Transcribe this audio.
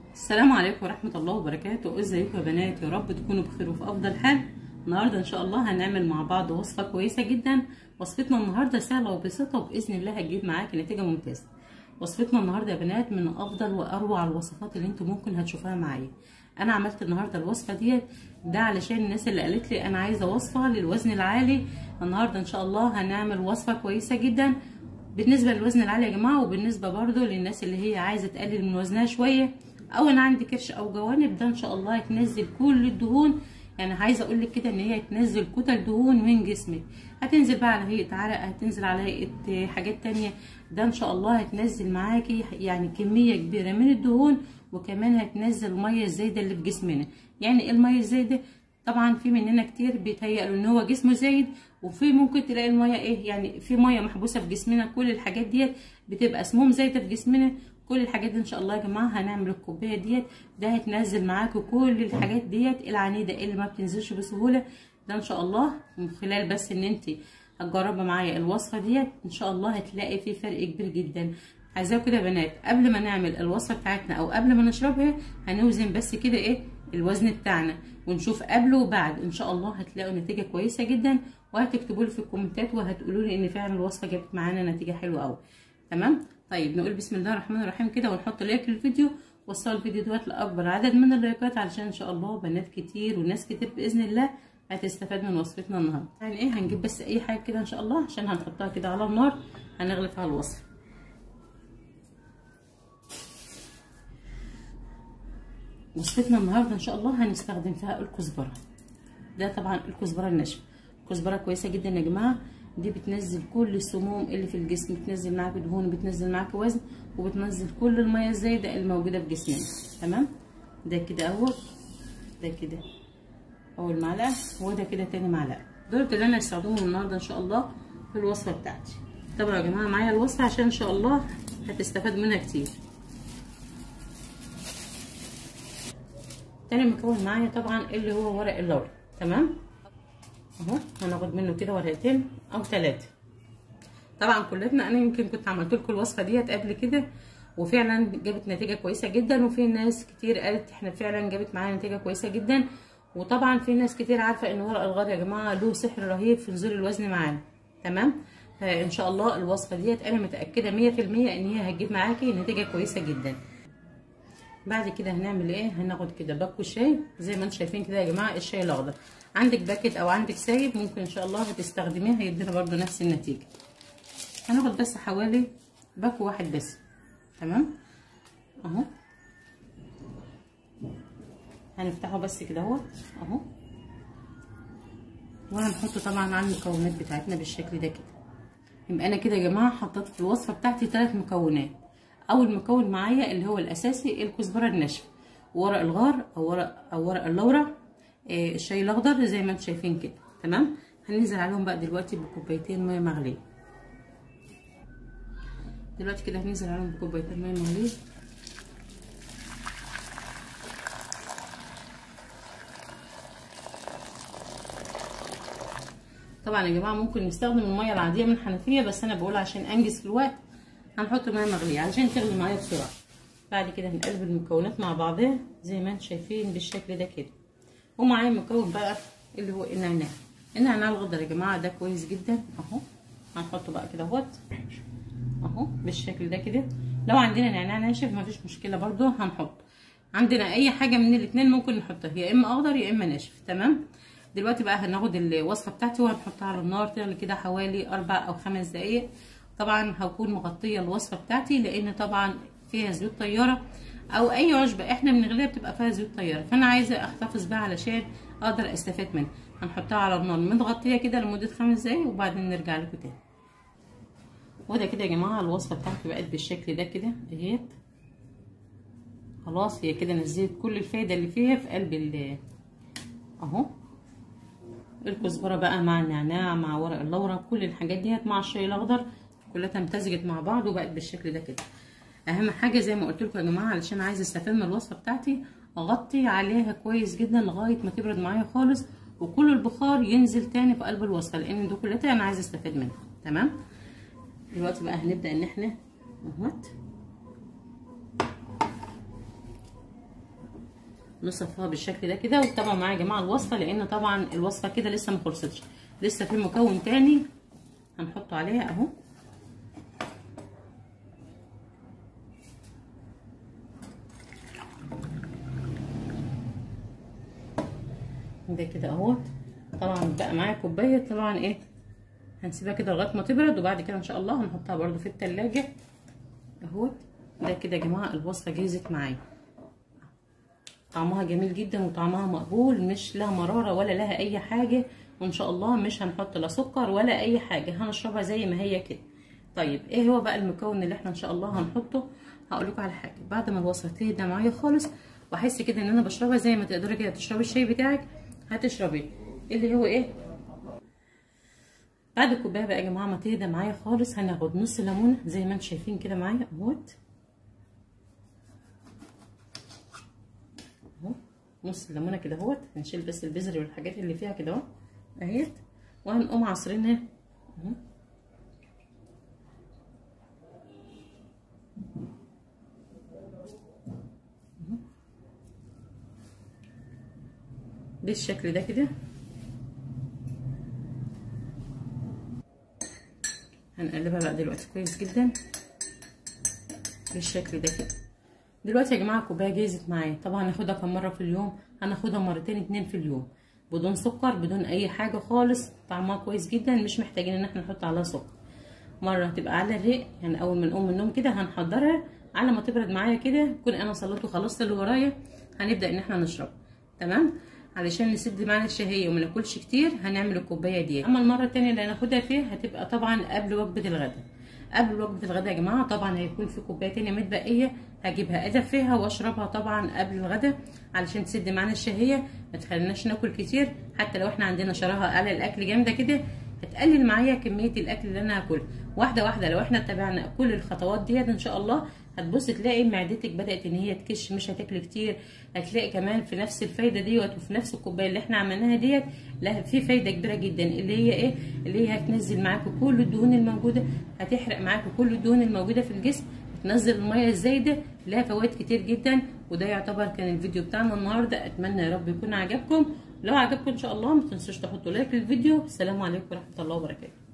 السلام عليكم ورحمة الله وبركاته ازيكم يا بنات يا رب تكونوا بخير وفي افضل حال النهاردة ان شاء الله هنعمل مع بعض وصفة كويسة جدا وصفتنا النهاردة سهلة وبسيطة وبإذن الله هتجيب معاكي نتيجة ممتازة وصفتنا النهاردة يا بنات من افضل واروع الوصفات اللي انتوا ممكن هتشوفوها معايا انا عملت النهاردة الوصفة ديت ده علشان الناس اللي قالت لي انا عايزة وصفة للوزن العالي النهاردة ان شاء الله هنعمل وصفة كويسة جدا بالنسبة للوزن العالي يا جماعة وبالنسبة برضو للناس اللي هي عايزة تقلل من وزنها شوية او انا عندي كرش او جوانب ده ان شاء الله هتنزل كل الدهون يعني عايزه اقول لك كده ان هي تنزل كتل دهون من جسمك هتنزل بقى على هيئه عرق هتنزل على هيئه حاجات تانية ده ان شاء الله هتنزل معاكي يعني كميه كبيره من الدهون وكمان هتنزل الميه الزايده اللي في جسمنا يعني ايه الميه الزايده طبعا في مننا كتير بيتهيألوا ان هو جسمه زايد وفي ممكن تلاقي الميه ايه يعني في ميه محبوسه في جسمنا كل الحاجات ديت بتبقى سموم زايده في جسمنا كل الحاجات دي ان شاء الله يا جماعه هنعمل الكوبايه ديت ده هتنزل معاكم كل الحاجات ديت العنيده اللي ما بتنزلش بسهوله ده ان شاء الله من خلال بس ان انت هتجربي معايا الوصفه ديت ان شاء الله هتلاقي في فرق كبير جدا عايزاكم كده يا بنات قبل ما نعمل الوصفه بتاعتنا او قبل ما نشربها هنوزن بس كده ايه الوزن بتاعنا ونشوف قبل وبعد ان شاء الله هتلاقوا نتيجه كويسه جدا وهتكتبوا لي في الكومنتات وهتقولوا لي ان فعلا الوصفه جابت معانا نتيجه حلوه قوي تمام طيب نقول بسم الله الرحمن الرحيم كده ونحط لايك للفيديو وصلوا الفيديو دوت لاكبر عدد من اللايكات علشان ان شاء الله بنات كتير وناس كتير باذن الله هتستفاد من وصفتنا النهارده يعني ايه هنجيب بس اي حاجه كده ان شاء الله عشان هنحطها كده على النار هنغلي فيها الوصفه وصفتنا النهارده ان شاء الله هنستخدم فيها الكزبره ده طبعا الكزبره الناشفه كزبره كويسه جدا يا جماعه دي بتنزل كل السموم اللي في الجسم بتنزل معاك دهون وبتنزل معاك وزن وبتنزل كل الميه الزايده الموجوده في جسمنا تمام ده كده اول ده كده اول معلقه وده كده تاني معلقه دول اللي انا هستخدمهم النهارده ان شاء الله في الوصفه بتاعتي طبعا يا جماعه معايا الوصفه عشان ان شاء الله هتستفاد منها كتير تاني مكون معايا طبعا اللي هو ورق اللورا تمام اهو هناخد منه كده ورقتين او ثلاثه طبعا كلتنا انا يمكن كنت عملت لكم الوصفه ديت قبل كده وفعلا جابت نتيجه كويسه جدا وفي ناس كتير قالت احنا فعلا جابت معانا نتيجه كويسه جدا وطبعا في ناس كتير عارفه ان ورق الغار يا جماعه له سحر رهيب في نزول الوزن معانا تمام فان شاء الله الوصفه ديت انا متاكده 100% ان هي هتجيب معاكي نتيجه كويسه جدا بعد كده هنعمل ايه هناخد كده باكو شاي زي ما انتم شايفين كده يا جماعه الشاي الاخضر عندك باكت او عندك سايب ممكن ان شاء الله هتستخدميه هيدينا برده نفس النتيجه هناخد بس حوالي باكو واحد بس تمام اهو هنفتحه بس كده اهو اهو وهنحطه طبعا على المكونات بتاعتنا بالشكل ده كده يبقى انا كده يا جماعه حطيت في الوصفه بتاعتي ثلاث مكونات اول مكون معايا اللي هو الاساسي الكزبره الناشفه ورق الغار او ورق او ورق اللورا آه الشاي الاخضر زي ما انتم شايفين كده تمام هننزل عليهم بقى دلوقتي بكوبايتين ميه مغليه دلوقتي كده هننزل عليهم بكوبايتين ميه مغليه طبعا يا جماعه ممكن نستخدم الميه العاديه من الحنفيه بس انا بقول عشان انجز في الوقت هنحط ميه مغليه علشان تغلي معايا بسرعه بعد كده هنقلب المكونات مع بعضها زي ما انتم شايفين بالشكل ده كده ومعايا مكون بقى اللي هو النعناع النعناع الخضر يا جماعه ده كويس جدا اهو هنحطه بقى كده اهوت اهو بالشكل ده كده لو عندنا نعناع ناشف مفيش مشكله برده هنحط عندنا اي حاجه من الاثنين ممكن نحطها يا اما اخضر يا اما ناشف تمام دلوقتي بقى هناخد الوصفه بتاعتي وهنحطها على النار تغلي كده حوالي اربع او خمس دقايق طبعا هكون مغطيه الوصفه بتاعتي لان طبعا فيها زيوت طياره او اي عشبه احنا بنغليها بتبقى فيها زيوت طياره فانا عايزه احتفظ بها علشان اقدر استفاد منها هنحطها على النار متغطيه كده لمده خمس دقايق وبعدين نرجع لكم تاني وده كده يا جماعه الوصفه بتاعتي بقت بالشكل ده كده اهيت خلاص هي كده نزلت كل الفايده اللي فيها في قلب ال اهو الكزبره بقى مع النعناع مع ورق اللورا كل الحاجات ديت مع الشاي الاخضر كلها امتزجت مع بعض وبقت بالشكل ده كده اهم حاجه زي ما قلت لكم يا جماعه علشان عايزه استفاد من الوصفه بتاعتي اغطي عليها كويس جدا لغايه ما تبرد معايا خالص وكل البخار ينزل تاني في قلب الوصفه لان دي كلها انا عايزه استفاد منها تمام دلوقتي بقى هنبدا ان احنا اهوت نصفها بالشكل ده كده وتابعوا معايا يا جماعه الوصفه لان طبعا الوصفه كده لسه ما خلصتش لسه في مكون تاني هنحطه عليها اهو ده كده اهوت طبعا بقى معايا كوبايه طبعا ايه هنسيبها كده لغايه ما تبرد وبعد كده ان شاء الله هنحطها برده في التلاجة اهوت ده كده يا جماعه الوصفه جهزت معايا طعمها جميل جدا وطعمها مقبول مش لها مراره ولا لها اي حاجه وان شاء الله مش هنحط لا سكر ولا اي حاجه هنشربها زي ما هي كده طيب ايه هو بقى المكون اللي احنا ان شاء الله هنحطه هقول لكم على حاجه بعد ما الوصفه تهدى معايا خالص واحس كده ان انا بشربها زي ما تقدري كده تشربي الشاي بتاعك هتشربيه اللي هو ايه بعد الكوبايه بقى يا جماعه ما تهدى معايا خالص هناخد نص ليمونه زي ما انتم شايفين كده معايا اهوت اهو نص الليمونه كده اهوت هنشيل بس البذر والحاجات اللي فيها كده اهو اهيت وهنقوم عصرينها اهو بالشكل ده كده هنقلبها بقى دلوقتي كويس جدا بالشكل ده كده دلوقتي يا جماعه الكوبايه جهزت معايا طبعا هناخدها كم مره في اليوم هناخدها مرتين اتنين في اليوم بدون سكر بدون اي حاجه خالص طعمها كويس جدا مش محتاجين ان احنا نحط عليها سكر مره هتبقى على الريق يعني اول ما نقوم من النوم كده هنحضرها على ما تبرد معايا كده كون انا صليت وخلصت اللي ورايا هنبدا ان احنا نشرب تمام علشان نسد معانا الشهيه وما ناكلش كتير هنعمل الكوبايه دي اما المره التانية اللي هناخدها فيها هتبقى طبعا قبل وجبه الغداء قبل وجبه الغداء يا جماعه طبعا هيكون في كوبايه تانية متبقيه هجيبها ادفيها واشربها طبعا قبل الغداء علشان تسد معانا الشهيه ما تخليناش ناكل كتير حتى لو احنا عندنا شراهه على الاكل جامده كده هتقلل معايا كميه الاكل اللي انا هاكله واحده واحده لو احنا اتبعنا كل الخطوات ديت ان شاء الله هتبص تلاقي معدتك بدات ان هي تكش مش هتاكل كتير هتلاقي كمان في نفس الفايده ديت وفي نفس الكوبايه اللي احنا عملناها ديت لا في فايده كبيره جدا اللي هي ايه اللي هي هتنزل معاكم كل الدهون الموجوده هتحرق معاكم كل الدهون الموجوده في الجسم تنزل الميه الزايده لها فوائد كتير جدا وده يعتبر كان الفيديو بتاعنا النهارده اتمنى يا رب يكون عجبكم لو عجبكم ان شاء الله ما تنسوش تحطوا لايك للفيديو السلام عليكم ورحمه الله وبركاته